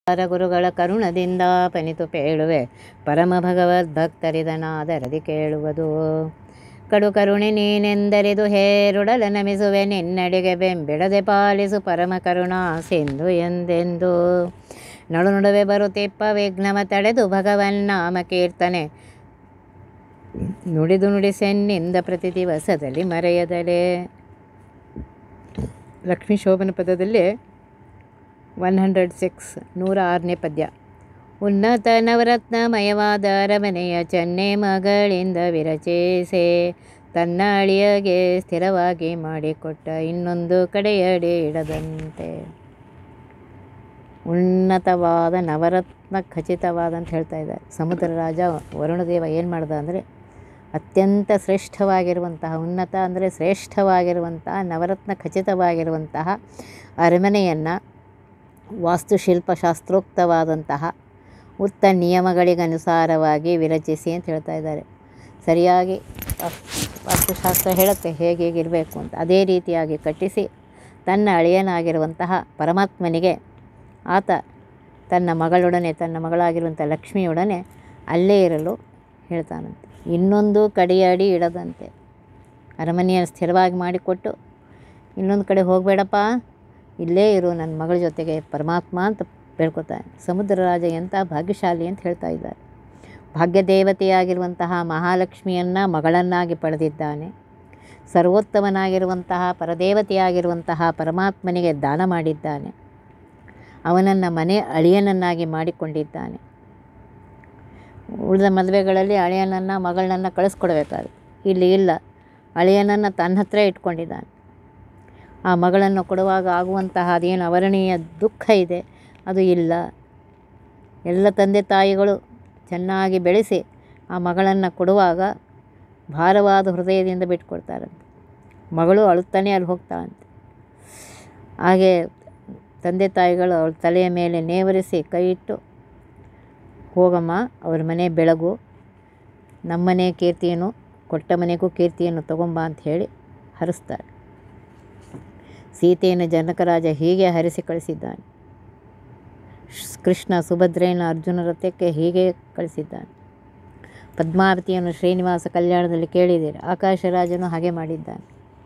ಗುರುಗಳ ಕರುಣದಿಂದ ಪನಿತು ಪೇಳುವೆ ಪರಮ ಭಗವದ್ಭಕ್ತರಿದನಾದರದಿ ಕೇಳುವುದು ಕಡು ಕರುಣೆ ನೀನೆಂದರಿದು ಹೇರುಡಲ ನಮಿಸುವೆ ನಿನ್ನಡಿಗೆ ಬೆಂಬಿಡದೆ ಪಾಲಿಸು ಪರಮ ಕರುಣಾ ಸಿಂಧು ಎಂದೆಂದು ನಡು ನಡುವೆ ಬರುತ್ತಿಪ್ಪ ವಿಘ್ನವ ತಡೆದು ಭಗವನ್ನಾಮ ಕೀರ್ತನೆ ನುಡಿದು ನುಡಿಸೆನ್ನಿಂದ ಪ್ರತಿ ದಿವಸದಲ್ಲಿ ಮರೆಯದಲೇ ಲಕ್ಷ್ಮೀ ಶೋಭನ ಪದದಲ್ಲಿ ಒನ್ ಹಂಡ್ರೆಡ್ ಸಿಕ್ಸ್ ನೂರ ಆರನೇ ಪದ್ಯ ಉನ್ನತ ನವರತ್ನಮಯವಾದ ಅರಮನೆಯ ಚೆನ್ನೆ ಮಗಳಿಂದ ವಿರಚಿಸೆ ತನ್ನ ಅಳಿಯಗೆ ಸ್ಥಿರವಾಗಿ ಮಾಡಿಕೊಟ್ಟ ಇನ್ನೊಂದು ಕಡೆಯಡೆ ಇಡದಂತೆ ಉನ್ನತವಾದ ನವರತ್ನ ಖಚಿತವಾದ ಅಂತ ಹೇಳ್ತಾ ಇದ್ದಾರೆ ಸಮುದ್ರ ರಾಜ ವರುಣದೇವ ಏನು ಮಾಡ್ದ ಅಂದರೆ ಅತ್ಯಂತ ಶ್ರೇಷ್ಠವಾಗಿರುವಂತಹ ಉನ್ನತ ಅಂದರೆ ಶ್ರೇಷ್ಠವಾಗಿರುವಂತಹ ನವರತ್ನ ಖಚಿತವಾಗಿರುವಂತಹ ಅರಮನೆಯನ್ನು ವಾಸ್ತುಶಿಲ್ಪಶಾಸ್ತ್ರೋಕ್ತವಾದಂತಹ ಉತ್ತ ನಿಯಮಗಳಿಗನುಸಾರವಾಗಿ ವಿರಚಿಸಿ ಅಂತ ಹೇಳ್ತಾ ಇದ್ದಾರೆ ಸರಿಯಾಗಿ ವಾಸ್ತುಶಾಸ್ತ್ರ ಹೇಳುತ್ತೆ ಹೇಗೆ ಹೇಗಿರಬೇಕು ಅಂತ ಅದೇ ರೀತಿಯಾಗಿ ಕಟ್ಟಿಸಿ ತನ್ನ ಅಳಿಯನಾಗಿರುವಂತಹ ಪರಮಾತ್ಮನಿಗೆ ಆತ ತನ್ನ ಮಗಳೊಡನೆ ತನ್ನ ಮಗಳಾಗಿರುವಂಥ ಲಕ್ಷ್ಮಿಯೊಡನೆ ಅಲ್ಲೇ ಇರಲು ಹೇಳ್ತಾನಂತೆ ಇನ್ನೊಂದು ಕಡೆಯ ಅಡಿ ಇಡದಂತೆ ಅರಮನೆಯನ್ನು ಸ್ಥಿರವಾಗಿ ಮಾಡಿಕೊಟ್ಟು ಇನ್ನೊಂದು ಕಡೆ ಹೋಗಬೇಡಪ್ಪ ಇಲ್ಲೇ ಇರು ನನ್ನ ಮಗಳ ಜೊತೆಗೆ ಪರಮಾತ್ಮ ಅಂತ ಬೇಡ್ಕೊತಾನೆ ಸಮುದ್ರ ರಾಜ ಎಂಥ ಭಾಗ್ಯಶಾಲಿ ಅಂತ ಹೇಳ್ತಾ ಇದ್ದಾರೆ ಭಾಗ್ಯದೇವತೆಯಾಗಿರುವಂತಹ ಮಹಾಲಕ್ಷ್ಮಿಯನ್ನು ಮಗಳನ್ನಾಗಿ ಪಡೆದಿದ್ದಾನೆ ಸರ್ವೋತ್ತಮನಾಗಿರುವಂತಹ ಪರದೇವತೆಯಾಗಿರುವಂತಹ ಪರಮಾತ್ಮನಿಗೆ ದಾನ ಮಾಡಿದ್ದಾನೆ ಅವನನ್ನು ಮನೆ ಅಳಿಯನನ್ನಾಗಿ ಮಾಡಿಕೊಂಡಿದ್ದಾನೆ ಉಳಿದ ಮದುವೆಗಳಲ್ಲಿ ಅಳಿಯನನ್ನು ಮಗಳನ್ನ ಕಳಿಸ್ಕೊಡ್ಬೇಕಾದ್ರೆ ಇಲ್ಲಿ ಇಲ್ಲ ಅಳಿಯನನ್ನು ತನ್ನ ಹತ್ರ ಇಟ್ಕೊಂಡಿದ್ದಾನೆ ಆ ಮಗಳನ್ನು ಕೊಡುವಾಗ ಆಗುವಂತಹ ಅದೇನು ಅವರಣೀಯ ದುಃಖ ಇದೆ ಅದು ಇಲ್ಲ ಎಲ್ಲ ತಂದೆ ತಾಯಿಗಳು ಚೆನ್ನಾಗಿ ಬೆಳೆಸಿ ಆ ಮಗಳನ್ನು ಕೊಡುವಾಗ ಭಾರವಾದ ಹೃದಯದಿಂದ ಬಿಟ್ಕೊಡ್ತಾರಂತೆ ಮಗಳು ಅಳುತ್ತಾನೆ ಅಲ್ಲಿ ಹೋಗ್ತಾಳಂತೆ ಹಾಗೆ ತಂದೆ ತಾಯಿಗಳು ಅವಳ ತಲೆಯ ಮೇಲೆ ನೇವರಿಸಿ ಕೈ ಇಟ್ಟು ಹೋಗಮ್ಮ ಅವ್ರ ಮನೆ ಬೆಳಗು ನಮ್ಮನೆ ಕೀರ್ತಿಯನ್ನು ಕೊಟ್ಟ ಮನೆಗೂ ಕೀರ್ತಿಯನ್ನು ತಗೊಂಬ ಅಂತ ಹೇಳಿ ಹರಿಸ್ತಾರೆ ಸೀತೆಯನ್ನು ಜನಕರಾಜ ಹೀಗೆ ಹರಿಸಿ ಕಳಿಸಿದ್ದಾನೆ ಕೃಷ್ಣ ಸುಭದ್ರೆಯನ್ನು ಅರ್ಜುನ ರಥಕ್ಕೆ ಹೀಗೆ ಕಳಿಸಿದ್ದಾನೆ ಪದ್ಮಾವತಿಯನ್ನು ಶ್ರೀನಿವಾಸ ಕಲ್ಯಾಣದಲ್ಲಿ ಕೇಳಿದ್ದೀರಿ ಆಕಾಶರಾಜನು ಹಾಗೆ ಮಾಡಿದ್ದಾನೆ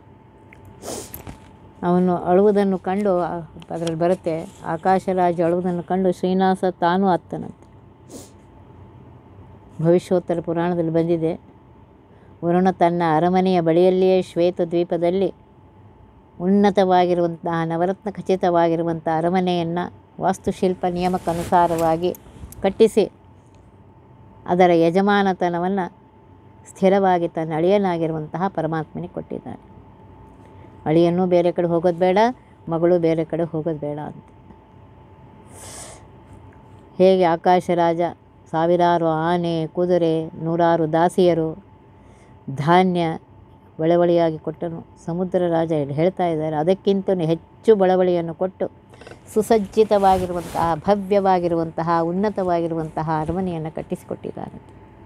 ಅವನು ಅಳುವುದನ್ನು ಕಂಡು ಅದರಲ್ಲಿ ಬರುತ್ತೆ ಆಕಾಶರಾಜ ಅಳುವುದನ್ನು ಕಂಡು ಶ್ರೀನಿವಾಸ ತಾನೂ ಅತ್ತನಂತೆ ಭವಿಷ್ಯೋತ್ತರ ಪುರಾಣದಲ್ಲಿ ಬಂದಿದೆ ವರುಣ ತನ್ನ ಅರಮನೆಯ ಬಳಿಯಲ್ಲಿಯೇ ಶ್ವೇತ ದ್ವೀಪದಲ್ಲಿ ಉನ್ನತವಾಗಿರುವಂತಹ ನವರತ್ನ ಖಚಿತವಾಗಿರುವಂಥ ಅರಮನೆಯನ್ನು ವಾಸ್ತುಶಿಲ್ಪ ನಿಯಮಕ್ಕನುಸಾರವಾಗಿ ಕಟ್ಟಿಸಿ ಅದರ ಯಜಮಾನತನವನ್ನು ಸ್ಥಿರವಾಗಿ ತನ್ನ ಅಳಿಯನಾಗಿರುವಂತಹ ಪರಮಾತ್ಮನಿಗೆ ಕೊಟ್ಟಿದ್ದಾನೆ ಅಳಿಯನ್ನೂ ಬೇರೆ ಕಡೆ ಹೋಗೋದು ಬೇಡ ಮಗಳು ಬೇರೆ ಕಡೆ ಹೋಗೋದು ಬೇಡ ಅಂತ ಹೇಗೆ ಆಕಾಶರಾಜ ಸಾವಿರಾರು ಆನೆ ಕುದುರೆ ನೂರಾರು ದಾಸಿಯರು ಧಾನ್ಯ ಬಳವಳಿಯಾಗಿ ಕೊಟ್ಟನು ಸಮುದ್ರ ರಾಜ ಇಲ್ಲಿ ಹೇಳ್ತಾ ಇದ್ದಾರೆ ಅದಕ್ಕಿಂತಲೂ ಹೆಚ್ಚು ಬಳವಳಿಯನ್ನು ಕೊಟ್ಟು ಸುಸಜ್ಜಿತವಾಗಿರುವಂತಹ ಭವ್ಯವಾಗಿರುವಂತಹ ಉನ್ನತವಾಗಿರುವಂತಹ ಅರಮನೆಯನ್ನು ಕಟ್ಟಿಸಿಕೊಟ್ಟಿದ್ದಾರೆ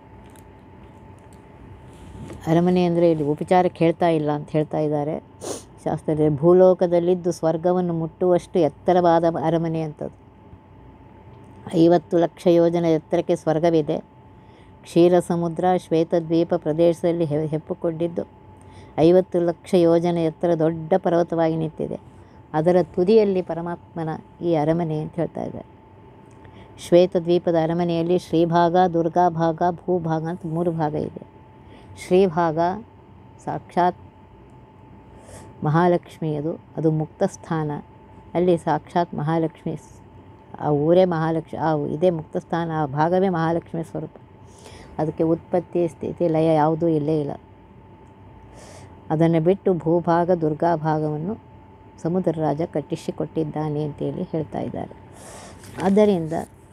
ಅರಮನೆ ಅಂದರೆ ಇಲ್ಲಿ ಉಪಚಾರಕ್ಕೆ ಹೇಳ್ತಾ ಇಲ್ಲ ಅಂತ ಹೇಳ್ತಾ ಇದ್ದಾರೆ ಶಾಸ್ತ್ರದಲ್ಲಿ ಭೂಲೋಕದಲ್ಲಿದ್ದು ಸ್ವರ್ಗವನ್ನು ಮುಟ್ಟುವಷ್ಟು ಎತ್ತರವಾದ ಅರಮನೆ ಅಂತದ್ದು ಐವತ್ತು ಲಕ್ಷ ಯೋಜನೆ ಎತ್ತರಕ್ಕೆ ಸ್ವರ್ಗವಿದೆ ಕ್ಷೀರ ಸಮುದ್ರ ಶ್ವೇತದ್ವೀಪ ಪ್ರದೇಶದಲ್ಲಿ ಹೆ ಹೆಪ್ಪುಕೊಂಡಿದ್ದು ಐವತ್ತು ಲಕ್ಷ ಯೋಜನೆ ಎತ್ತರ ದೊಡ್ಡ ಪರ್ವತವಾಗಿ ನಿಂತಿದೆ ಅದರ ತುದಿಯಲ್ಲಿ ಪರಮಾತ್ಮನ ಈ ಅರಮನೆ ಅಂತ ಹೇಳ್ತಾ ಇದ್ದಾರೆ ಶ್ವೇತದ್ವೀಪದ ಅರಮನೆಯಲ್ಲಿ ಶ್ರೀಭಾಗ ದುರ್ಗಾ ಭಾಗ ಭೂಭಾಗ ಅಂತ ಮೂರು ಭಾಗ ಇದೆ ಶ್ರೀಭಾಗ ಸಾಕ್ಷಾತ್ ಮಹಾಲಕ್ಷ್ಮಿಯದು ಅದು ಮುಕ್ತ ಸ್ಥಾನ ಅಲ್ಲಿ ಸಾಕ್ಷಾತ್ ಮಹಾಲಕ್ಷ್ಮಿ ಆ ಊರೇ ಮಹಾಲಕ್ಷ್ಮಿ ಆ ಇದೇ ಮುಕ್ತ ಸ್ಥಾನ ಆ ಭಾಗವೇ ಮಹಾಲಕ್ಷ್ಮಿ ಸ್ವರೂಪ ಅದಕ್ಕೆ ಉತ್ಪತ್ತಿ ಸ್ಥಿತಿ ಲಯ ಯಾವುದೂ ಇಲ್ಲೇ ಇಲ್ಲ ಅದನ್ನು ಬಿಟ್ಟು ಭೂಭಾಗ ದುರ್ಗಾ ಭಾಗವನ್ನು ಸಮುದ್ರ ರಾಜ ಕಟ್ಟಿಸಿಕೊಟ್ಟಿದ್ದಾನೆ ಅಂತೇಳಿ ಹೇಳ್ತಾ ಇದ್ದಾರೆ ಆದ್ದರಿಂದ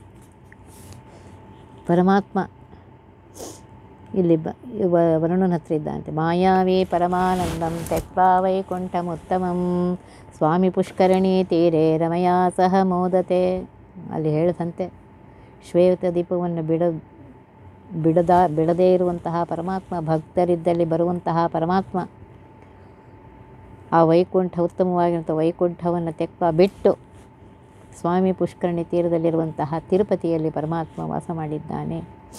ಪರಮಾತ್ಮ ಇಲ್ಲಿ ಬ ವ- ವರುಣನ ಹತ್ರ ಇದ್ದಂತೆ ಮಾಯಾವಿ ಪರಮಾನಂದಂ ತ್ಯಕ್ವಾ ವೈಕುಂಠಮುತ್ತಮಂ ಸ್ವಾಮಿ ಪುಷ್ಕರಣಿ ತೀರೆ ರಮಯಾ ಸಹ ಮೋದತೆ ಅಲ್ಲಿ ಹೇಳಿದಂತೆ ಶ್ವೇತ ದೀಪವನ್ನು ಬಿಡ ಬಿಡದ ಬಿಡದೇ ಇರುವಂತಹ ಪರಮಾತ್ಮ ಭಕ್ತರಿದ್ದಲ್ಲಿ ಬರುವಂತಹ ಪರಮಾತ್ಮ ಆ ವೈಕುಂಠ ಉತ್ತಮವಾಗಿರುವಂಥ ವೈಕುಂಠವನ್ನು ತೆಕ್ಕ ಬಿಟ್ಟು ಸ್ವಾಮಿ ಪುಷ್ಕರಣಿ ತೀರದಲ್ಲಿರುವಂತಹ ತಿರುಪತಿಯಲ್ಲಿ ಪರಮಾತ್ಮ ವಾಸ ಮಾಡಿದ್ದಾನೆ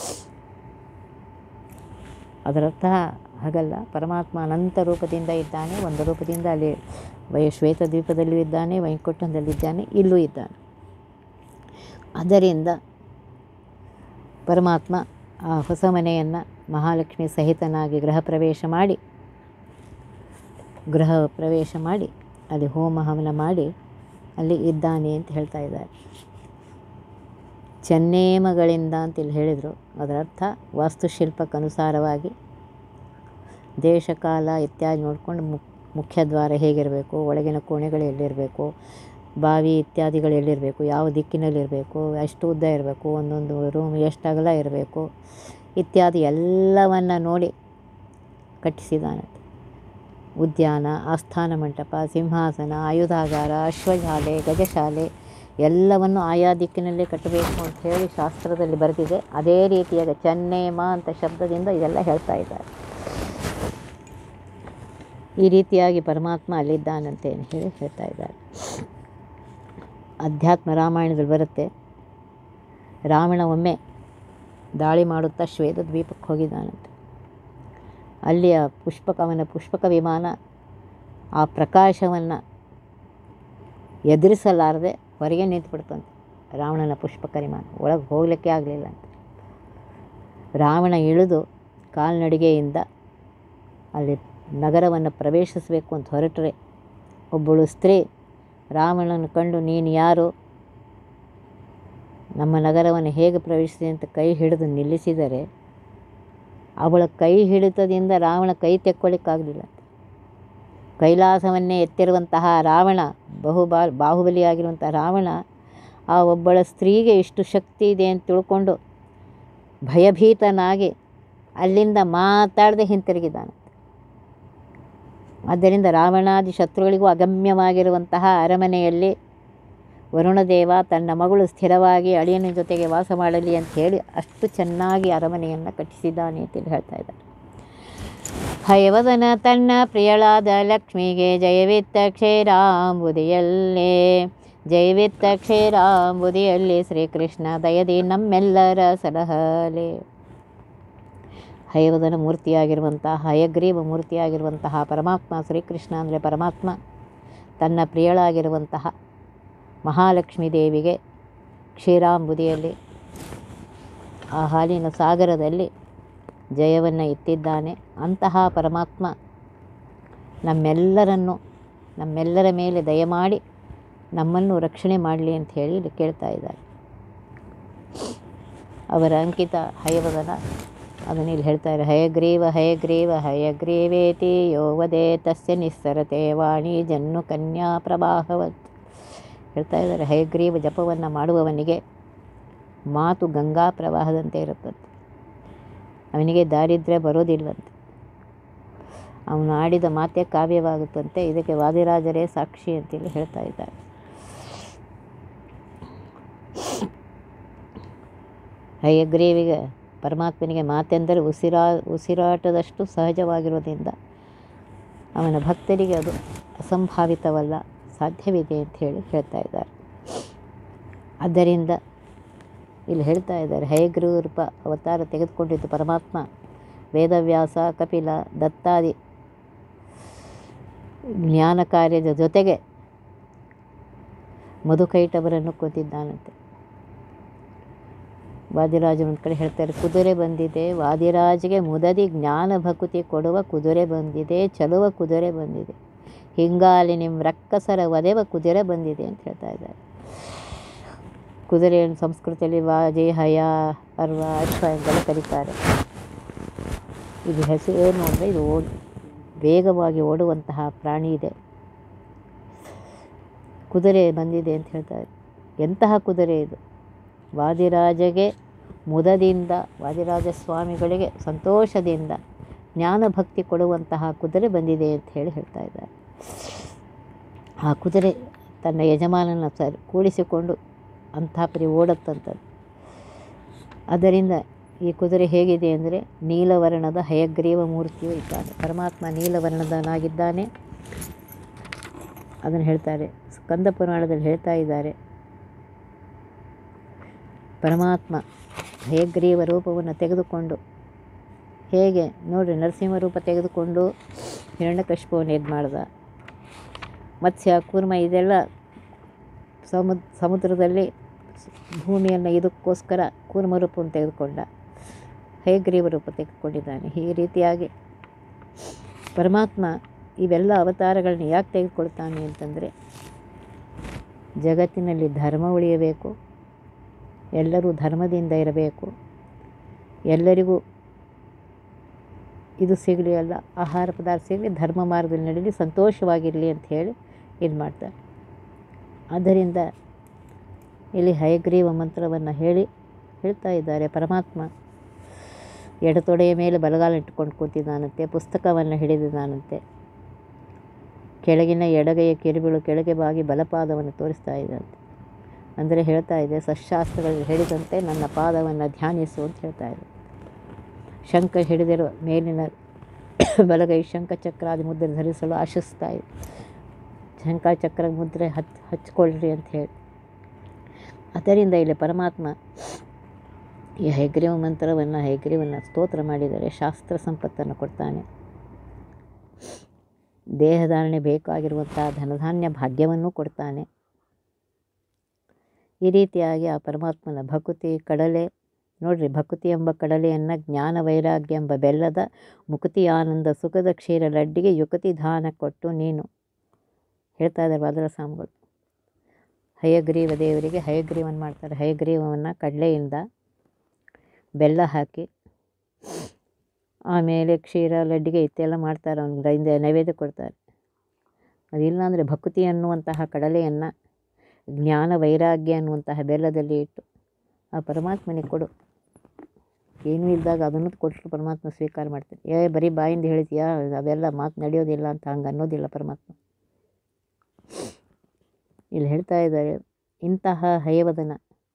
ಅದರರ್ಥ ಹಾಗಲ್ಲ ಪರಮಾತ್ಮ ಅನಂತ ರೂಪದಿಂದ ಇದ್ದಾನೆ ಒಂದು ರೂಪದಿಂದ ಅಲ್ಲಿ ವೈ ಶ್ವೇತ ದ್ವೀಪದಲ್ಲೂ ಇದ್ದಾನೆ ವೈಕುಂಠದಲ್ಲಿದ್ದಾನೆ ಇಲ್ಲೂ ಇದ್ದಾನೆ ಅದರಿಂದ ಪರಮಾತ್ಮ ಆ ಹೊಸ ಮನೆಯನ್ನು ಮಹಾಲಕ್ಷ್ಮಿ ಸಹಿತನಾಗಿ ಗೃಹ ಪ್ರವೇಶ ಮಾಡಿ ಗೃಹ ಪ್ರವೇಶ ಮಾಡಿ ಅಲ್ಲಿ ಹೋಮ ಹವನ ಮಾಡಿ ಅಲ್ಲಿ ಇದ್ದಾನೆ ಅಂತ ಹೇಳ್ತಾ ಇದ್ದಾರೆ ಚೆನ್ನೇಮಗಳಿಂದ ಅಂತ ಇಲ್ಲಿ ಹೇಳಿದರು ಅದರ ಅರ್ಥ ವಾಸ್ತುಶಿಲ್ಪಕ್ಕನುಸಾರವಾಗಿ ದೇಶ ಕಾಲ ಇತ್ಯಾದಿ ನೋಡಿಕೊಂಡು ಮುಕ್ ಮುಖ್ಯ ದ್ವಾರ ಹೇಗಿರಬೇಕು ಒಳಗಿನ ಕೋಣೆಗಳು ಎಲ್ಲಿರಬೇಕು ಬಾವಿ ಇತ್ಯಾದಿಗಳು ಎಲ್ಲಿರಬೇಕು ಯಾವ ದಿಕ್ಕಿನಲ್ಲಿರಬೇಕು ಎಷ್ಟು ಉದ್ದ ಇರಬೇಕು ಒಂದೊಂದು ರೂಮ್ ಎಷ್ಟು ಅಗಲ ಇರಬೇಕು ಇತ್ಯಾದಿ ಎಲ್ಲವನ್ನು ನೋಡಿ ಕಟ್ಟಿಸಿದಾನಂತೆ ಉದ್ಯಾನ ಆಸ್ಥಾನ ಮಂಟಪ ಸಿಂಹಾಸನ ಆಯುಧಾಗಾರ ಅಶ್ವಶಾಲೆ ಗಜಶಾಲೆ ಎಲ್ಲವನ್ನು ಆಯಾ ದಿಕ್ಕಿನಲ್ಲೇ ಕಟ್ಟಬೇಕು ಅಂತ ಹೇಳಿ ಶಾಸ್ತ್ರದಲ್ಲಿ ಬರೆದಿದೆ ಅದೇ ರೀತಿಯಾಗ ಚೆನ್ನೇಮ ಅಂತ ಶಬ್ದದಿಂದ ಇದೆಲ್ಲ ಹೇಳ್ತಾ ಇದ್ದಾರೆ ಈ ರೀತಿಯಾಗಿ ಪರಮಾತ್ಮ ಅಲ್ಲಿದ್ದಾನಂತೆ ಅಂತ ಹೇಳಿ ಹೇಳ್ತಾ ಇದ್ದಾರೆ ಅಧ್ಯಾತ್ಮ ರಾಮಾಯಣದಲ್ಲಿ ಬರುತ್ತೆ ರಾವಣ ಒಮ್ಮೆ ದಾಳಿ ಮಾಡುತ್ತಾ ಶ್ವೇತ ದ್ವೀಪಕ್ಕೆ ಹೋಗಿದ್ದಾನಂತೆ ಅಲ್ಲಿಯ ಪುಷ್ಪಕ ಅವನ ಪುಷ್ಪಕ ವಿಮಾನ ಆ ಪ್ರಕಾಶವನ್ನು ಎದುರಿಸಲಾರದೆ ಹೊರಗೆ ನಿಂತುಬಿಡ್ತಂತೆ ರಾವಣನ ಪುಷ್ಪಕ ವಿಮಾನ ಒಳಗೆ ಹೋಗಲಿಕ್ಕೆ ಆಗಲಿಲ್ಲ ಅಂತ ರಾವಣ ಇಳಿದು ಕಾಲ್ನಡಿಗೆಯಿಂದ ಅಲ್ಲಿ ನಗರವನ್ನು ಪ್ರವೇಶಿಸಬೇಕು ಅಂತ ಹೊರಟರೆ ಒಬ್ಬಳು ಸ್ತ್ರೀ ರಾವಣನ ಕಂಡು ನೀನು ಯಾರು ನಮ್ಮ ನಗರವನ್ನು ಹೇಗೆ ಪ್ರವೇಶಿಸಿದೆ ಅಂತ ಕೈ ಹಿಡಿದು ನಿಲ್ಲಿಸಿದರೆ ಅವಳ ಕೈ ಹಿಡಿತದಿಂದ ರಾವಣ ಕೈ ತೆಕ್ಕೊಳ್ಳಿಕ್ಕಾಗಲಿಲ್ಲ ಕೈಲಾಸವನ್ನೇ ಎತ್ತಿರುವಂತಹ ರಾವಣ ಬಹುಬಾ ಬಾಹುಬಲಿಯಾಗಿರುವಂತಹ ರಾವಣ ಆ ಒಬ್ಬಳ ಸ್ತ್ರೀಗೆ ಇಷ್ಟು ಶಕ್ತಿ ಇದೆ ಅಂತ ತಿಳ್ಕೊಂಡು ಭಯಭೀತನಾಗಿ ಅಲ್ಲಿಂದ ಮಾತಾಡದೆ ಹಿಂತಿರುಗಿದ್ದಾನೆ ಆದ್ದರಿಂದ ರಾವಣಾದಿ ಶತ್ರುಗಳಿಗೂ ಅಗಮ್ಯವಾಗಿರುವಂತಹ ಅರಮನೆಯಲ್ಲಿ ವರುಣದೇವ ತನ್ನ ಮಗಳು ಸ್ಥಿರವಾಗಿ ಅಳಿಯನ ಜೊತೆಗೆ ವಾಸ ಮಾಡಲಿ ಅಂತ ಹೇಳಿ ಅಷ್ಟು ಚೆನ್ನಾಗಿ ಅರಮನೆಯನ್ನು ಕಟ್ಟಿಸಿದ್ದಾನೆ ಅಂತೇಳಿ ಹೇಳ್ತಾ ಇದ್ದಾರೆ ಹಯವದನ ತನ್ನ ಪ್ರಿಯಳಾದ ಲಕ್ಷ್ಮಿಗೆ ಜಯವಿತ್ತ ಕ್ಷೇರಾಂಬುದಿಯಲ್ಲೇ ಜಯವಿತ್ತ ಕ್ಷೇರಾಂಬುದಿಯಲ್ಲಿ ಶ್ರೀಕೃಷ್ಣ ದಯದಿ ನಮ್ಮೆಲ್ಲರ ಸಲಹಲೆ ಹಯವದನ ಮೂರ್ತಿಯಾಗಿರುವಂತಹ ಹಯಗ್ರೀವ ಮೂರ್ತಿಯಾಗಿರುವಂತಹ ಪರಮಾತ್ಮ ಶ್ರೀಕೃಷ್ಣ ಅಂದರೆ ಪರಮಾತ್ಮ ತನ್ನ ಪ್ರಿಯಳಾಗಿರುವಂತಹ ಮಹಾಲಕ್ಷ್ಮೀ ದೇವಿಗೆ ಕ್ಷೀರಾಂಬುದಿಯಲ್ಲಿ ಆ ಹಾಲಿನ ಸಾಗರದಲ್ಲಿ ಜಯವನ್ನು ಇತ್ತಿದ್ದಾನೆ ಅಂತಹ ಪರಮಾತ್ಮ ನಮ್ಮೆಲ್ಲರನ್ನು ನಮ್ಮೆಲ್ಲರ ಮೇಲೆ ದಯಮಾಡಿ ನಮ್ಮನ್ನು ರಕ್ಷಣೆ ಮಾಡಲಿ ಅಂತ ಹೇಳಿ ಇಲ್ಲಿ ಕೇಳ್ತಾ ಇದ್ದಾರೆ ಅವರ ಅಂಕಿತ ಹಯವದನ ಅದನ್ನು ಇಲ್ಲಿ ಹೇಳ್ತಾರೆ ಹಯಗ್ರೀವ ಹಯಗ್ರೀವ ಹಯಗ್ರೀವೇತಿ ಯೋ ವದೇ ತಸ್ಯ ನಿಸ್ಸರತೆ ವಾಣಿ ಜನ್ನು ಕನ್ಯಾ ಪ್ರವಾಹವತ್ ಹೇಳ್ತಾ ಇದ್ದಾರೆ ಹಯಗ್ರೀವ ಜಪವನ್ನು ಮಾಡುವವನಿಗೆ ಮಾತು ಗಂಗಾ ಪ್ರವಾಹದಂತೆ ಇರುತ್ತಂತೆ ಅವನಿಗೆ ದಾರಿದ್ರ್ಯ ಬರೋದಿಲ್ಲಂತೆ ಅವನು ಆಡಿದ ಮಾತೇ ಕಾವ್ಯವಾಗುತ್ತಂತೆ ಇದಕ್ಕೆ ವಾದಿರಾಜರೇ ಸಾಕ್ಷಿ ಅಂತೇಳಿ ಹೇಳ್ತಾ ಇದ್ದಾರೆ ಹಯಗ್ರೀವಿಗೆ ಪರಮಾತ್ಮನಿಗೆ ಮಾತೆಂದರೆ ಉಸಿರಾ ಉಸಿರಾಟದಷ್ಟು ಸಹಜವಾಗಿರೋದ್ರಿಂದ ಅವನ ಭಕ್ತರಿಗೆ ಅದು ಅಸಂಭಾವಿತವಲ್ಲ ಸಾಧ್ಯವಿದೆ ಅಂತ ಹೇಳಿ ಹೇಳ್ತಾ ಇದ್ದಾರೆ ಆದ್ದರಿಂದ ಇಲ್ಲಿ ಹೇಳ್ತಾ ಇದ್ದಾರೆ ಹಯಗ್ರೀವ ರೂಪ ಅವತಾರ ತೆಗೆದುಕೊಂಡಿದ್ದು ಪರಮಾತ್ಮ ವೇದವ್ಯಾಸ ಕಪಿಲ ದತ್ತಾದಿ ಜ್ಞಾನ ಕಾರ್ಯದ ಜೊತೆಗೆ ಮಧುಕೈಟವರನ್ನು ಕೊಂದಿದ್ದಾನಂತೆ ವಾದಿರಾಜ ಒಂದು ಕಡೆ ಹೇಳ್ತಾರೆ ಕುದುರೆ ಬಂದಿದೆ ವಾದಿರಾಜ್ಗೆ ಮುದದಿ ಜ್ಞಾನ ಭಕುತಿ ಕೊಡುವ ಕುದುರೆ ಬಂದಿದೆ ಚಲುವ ಕುದುರೆ ಬಂದಿದೆ ಹಿಂಗಾಲಿ ನಿಮ್ಮ ರಕ್ಕಸರ ಒದೆವ ಕುದುರೆ ಬಂದಿದೆ ಅಂತ ಹೇಳ್ತಾ ಇದ್ದಾರೆ ಕುದುರೆಯನ್ನು ಸಂಸ್ಕೃತಿಯಲ್ಲಿ ವಾಜಿ ಹಯ ಅರ್ವ ಅಶ್ವ ಎಂತೆಲ್ಲ ಕರೀತಾರೆ ಇದು ಹೆಸರು ಏನು ಅಂದರೆ ಇದು ಓಡ್ ವೇಗವಾಗಿ ಓಡುವಂತಹ ಪ್ರಾಣಿ ಇದೆ ಕುದುರೆ ಬಂದಿದೆ ಅಂತ ಹೇಳ್ತಾರೆ ಎಂತಹ ಕುದುರೆ ಇದು ವಾದಿರಾಜಗೆ ಮುದದಿಂದ ವಾದಿರಾಜ ಸ್ವಾಮಿಗಳಿಗೆ ಸಂತೋಷದಿಂದ ಜ್ಞಾನಭಕ್ತಿ ಕೊಡುವಂತಹ ಕುದುರೆ ಬಂದಿದೆ ಅಂತ ಹೇಳಿ ಹೇಳ್ತಾ ಇದ್ದಾರೆ ಆ ಕುದುರೆ ತನ್ನ ಯಜಮಾನನ ಸರಿ ಕೂಡಿಸಿಕೊಂಡು ಅಂಥ ಪರಿ ಓಡುತ್ತಂಥದ್ದು ಅದರಿಂದ ಈ ಕುದುರೆ ಹೇಗಿದೆ ಅಂದರೆ ನೀಲವರ್ಣದ ಹಯಗ್ರೀವ ಮೂರ್ತಿಯು ಇದ್ದಾನೆ ಪರಮಾತ್ಮ ನೀಲವರ್ಣದನಾಗಿದ್ದಾನೆ ಅದನ್ನು ಹೇಳ್ತಾರೆ ಸ್ಕಂದ ಪುರಾಣದಲ್ಲಿ ಹೇಳ್ತಾ ಇದ್ದಾರೆ ಪರಮಾತ್ಮ ಹೇಗ್ರೀವ ರೂಪವನ್ನು ತೆಗೆದುಕೊಂಡು ಹೇಗೆ ನೋಡಿರಿ ನರಸಿಂಹ ರೂಪ ತೆಗೆದುಕೊಂಡು ಹಿರಣ್ಯಕಶಿಪುವನ್ನು ಇದು ಮಾಡ್ದ ಮತ್ಸ್ಯ ಕೂರ್ಮ ಇದೆಲ್ಲ ಸಮುದ್ ಸಮುದ್ರದಲ್ಲಿ ಭೂಮಿಯನ್ನು ಇದಕ್ಕೋಸ್ಕರ ಕೂರ್ಮ ರೂಪವನ್ನು ತೆಗೆದುಕೊಂಡ ಹೇಗ್ರೀವ ರೂಪ ತೆಗೆದುಕೊಂಡಿದ್ದಾನೆ ಈ ರೀತಿಯಾಗಿ ಪರಮಾತ್ಮ ಇವೆಲ್ಲ ಅವತಾರಗಳನ್ನ ಯಾಕೆ ತೆಗೆದುಕೊಳ್ತಾನೆ ಅಂತಂದರೆ ಜಗತ್ತಿನಲ್ಲಿ ಧರ್ಮ ಉಳಿಯಬೇಕು ಎಲ್ಲರೂ ಧರ್ಮದಿಂದ ಇರಬೇಕು ಎಲ್ಲರಿಗೂ ಇದು ಸಿಗಲಿ ಅಲ್ಲ ಆಹಾರ ಪದಾರ್ಥ ಸಿಗಲಿ ಧರ್ಮ ಮಾರ್ಗದಲ್ಲಿ ನಡೀಲಿ ಸಂತೋಷವಾಗಿರಲಿ ಅಂತ ಹೇಳಿ ಇದು ಮಾಡ್ತಾರೆ ಆದ್ದರಿಂದ ಇಲ್ಲಿ ಹಯಗ್ರೀವ ಮಂತ್ರವನ್ನು ಹೇಳಿ ಹೇಳ್ತಾ ಇದ್ದಾರೆ ಪರಮಾತ್ಮ ಎಡತೊಡೆಯ ಮೇಲೆ ಬಲಗಾಲ ಇಟ್ಟುಕೊಂಡು ಕೂತಿದ್ದಾನಂತೆ ಪುಸ್ತಕವನ್ನು ಹಿಡಿದಿದ್ದಾನಂತೆ ಕೆಳಗಿನ ಎಡಗೈಯ ಕಿರುಬಿಳು ಕೆಳಗೆ ಬಾಗಿ ಬಲಪಾದವನ್ನು ತೋರಿಸ್ತಾ ಇದ್ದಂತೆ ಅಂದರೆ ಹೇಳ್ತಾ ಇದೆ ಸಶಾಸ್ತ್ರಗಳಲ್ಲಿ ಹೇಳಿದಂತೆ ನನ್ನ ಪಾದವನ್ನು ಧ್ಯಾನಿಸು ಅಂತ ಹೇಳ್ತಾ ಇದೆ ಶಂಖ ಹಿಡಿದಿರುವ ಮೇಲಿನ ಬಲಗೈ ಶಂಖಚಕ್ರಾದಿ ಮುದ್ರೆ ಧರಿಸಲು ಆಶಿಸ್ತಾ ಇದೆ ಶಂಖಚಕ್ರ ಮುದ್ರೆ ಹಚ್ ಹಚ್ಕೊಳ್ರಿ ಅಂತ ಹೇಳಿ ಅದರಿಂದ ಇಲ್ಲಿ ಪರಮಾತ್ಮ ಈ ಹೈಗ್ರೀವ ಮಂತ್ರವನ್ನು ಹೈಗ್ರೀವನ್ನು ಸ್ತೋತ್ರ ಮಾಡಿದರೆ ಶಾಸ್ತ್ರ ಸಂಪತ್ತನ್ನು ಕೊಡ್ತಾನೆ ದೇಹಧಾರಣೆ ಬೇಕಾಗಿರುವಂಥ ಧನಧಾನ್ಯ ಭಾಗ್ಯವನ್ನು ಕೊಡ್ತಾನೆ ಈ ರೀತಿಯಾಗಿ ಆ ಪರಮಾತ್ಮನ ಭಕುತಿ ಕಡಲೆ ನೋಡ್ರಿ ಭಕುತಿ ಎಂಬ ಕಡಲೆಯನ್ನು ಜ್ಞಾನ ವೈರಾಗ್ಯ ಎಂಬ ಬೆಲ್ಲದ ಮುಕುತಿ ಆನಂದ ಸುಖದ ಕ್ಷೀರ ಲಡ್ಡಿಗೆ ಯುಕತಿ ದಾನ ಕೊಟ್ಟು ನೀನು ಹೇಳ್ತಾ ಇದ್ದಾರೆ ವಾದರ ಸ್ವಾಮಿಗಳು ಹಯಗ್ರೀವ ದೇವರಿಗೆ ಹಯಗ್ರೀವನ್ ಮಾಡ್ತಾರೆ ಹಯಗ್ರೀವವನ್ನು ಕಡಲೆಯಿಂದ ಬೆಲ್ಲ ಹಾಕಿ ಆಮೇಲೆ ಕ್ಷೀರ ಲಡ್ಡಿಗೆ ಇತ್ತೆಲ್ಲ ಮಾಡ್ತಾರೆ ಅವ್ನಿಗೆ ಹಿಂದೆ ನೈವೇದ್ಯ ಕೊಡ್ತಾರೆ ಅದಿಲ್ಲ ಅಂದರೆ ಭಕ್ತಿ ಅನ್ನುವಂತಹ ಕಡಲೆಯನ್ನು ಜ್ಞಾನ ವೈರಾಗ್ಯ ಅನ್ನುವಂತಹ ಬೆಲ್ಲದಲ್ಲಿ ಇಟ್ಟು ಆ ಪರಮಾತ್ಮನಿಗೆ ಕೊಡು ಏನೂ ಇದ್ದಾಗ ಅದನ್ನು ಕೊಟ್ಟರು ಪರಮಾತ್ಮ ಸ್ವೀಕಾರ ಮಾಡ್ತಾನೆ ಏ ಬರೀ ಬಾಯಿಂದ ಹೇಳ್ತೀಯಾ ಅವೆಲ್ಲ ಮಾತು ನಡೆಯೋದಿಲ್ಲ ಅಂತ ಹಂಗೆ ಅನ್ನೋದಿಲ್ಲ ಪರಮಾತ್ಮ ಇಲ್ಲಿ ಹೇಳ್ತಾ ಇದ್ದಾರೆ ಇಂತಹ ಹಯವದನ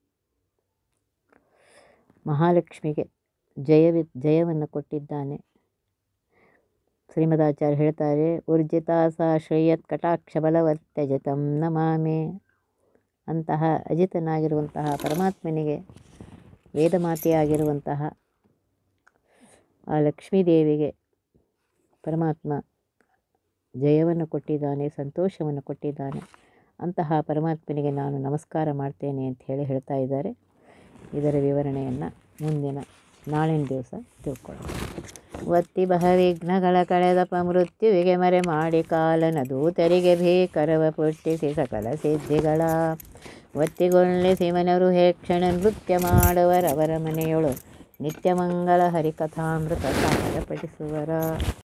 ಮಹಾಲಕ್ಷ್ಮಿಗೆ ಜಯವಿ ಜಯವನ್ನು ಕೊಟ್ಟಿದ್ದಾನೆ ಶ್ರೀಮದಾಚಾರ್ಯ ಹೇಳ್ತಾರೆ ಊರ್ಜಿತಾ ಸಾ ಶ್ರೇಯತ್ ಕಟಾಕ್ಷ ಬಲವತ್ಯಜತಂ ನಮಾಮೆ ಅಂತಹ ಅಜಿತನಾಗಿರುವಂತಹ ಪರಮಾತ್ಮನಿಗೆ ವೇದಮಾತೆಯಾಗಿರುವಂತಹ ಆ ಲಕ್ಷ್ಮೀದೇವಿಗೆ ಪರಮಾತ್ಮ ಜಯವನ್ನು ಕೊಟ್ಟಿದ್ದಾನೆ ಸಂತೋಷವನ್ನು ಕೊಟ್ಟಿದ್ದಾನೆ ಅಂತಹ ಪರಮಾತ್ಮನಿಗೆ ನಾನು ನಮಸ್ಕಾರ ಮಾಡ್ತೇನೆ ಅಂತ ಹೇಳಿ ಹೇಳ್ತಾ ಇದ್ದಾರೆ ಇದರ ವಿವರಣೆಯನ್ನು ಮುಂದಿನ ನಾಳಿನ ದಿವಸ ತಿಳ್ಕೊಳ್ಳೋಣ ಒತ್ತಿ ಬಹವಿಘ್ನಗಳ ಕಳೆದಪ ಮೃತ್ಯುವಿಗೆ ಮರೆ ಮಾಡಿ ಕಾಲನ ದೂತರಿಗೆ ಭೀಕರವ ಪುಟ್ಟಿಸಿ ಸಕಲ ಸಿದ್ಧಿಗಳ ಒತ್ತಿಗೊಳ್ಳಿಸಿ ಮನರು ಹೇಕ್ಷಣ ನೃತ್ಯ ಮಾಡುವರವರ ಮನೆಯೊಳು ನಿತ್ಯ ಮಂಗಳ ಹರಿಕಥಾಮೃತ ಸಾರ ಪಠಿಸುವರ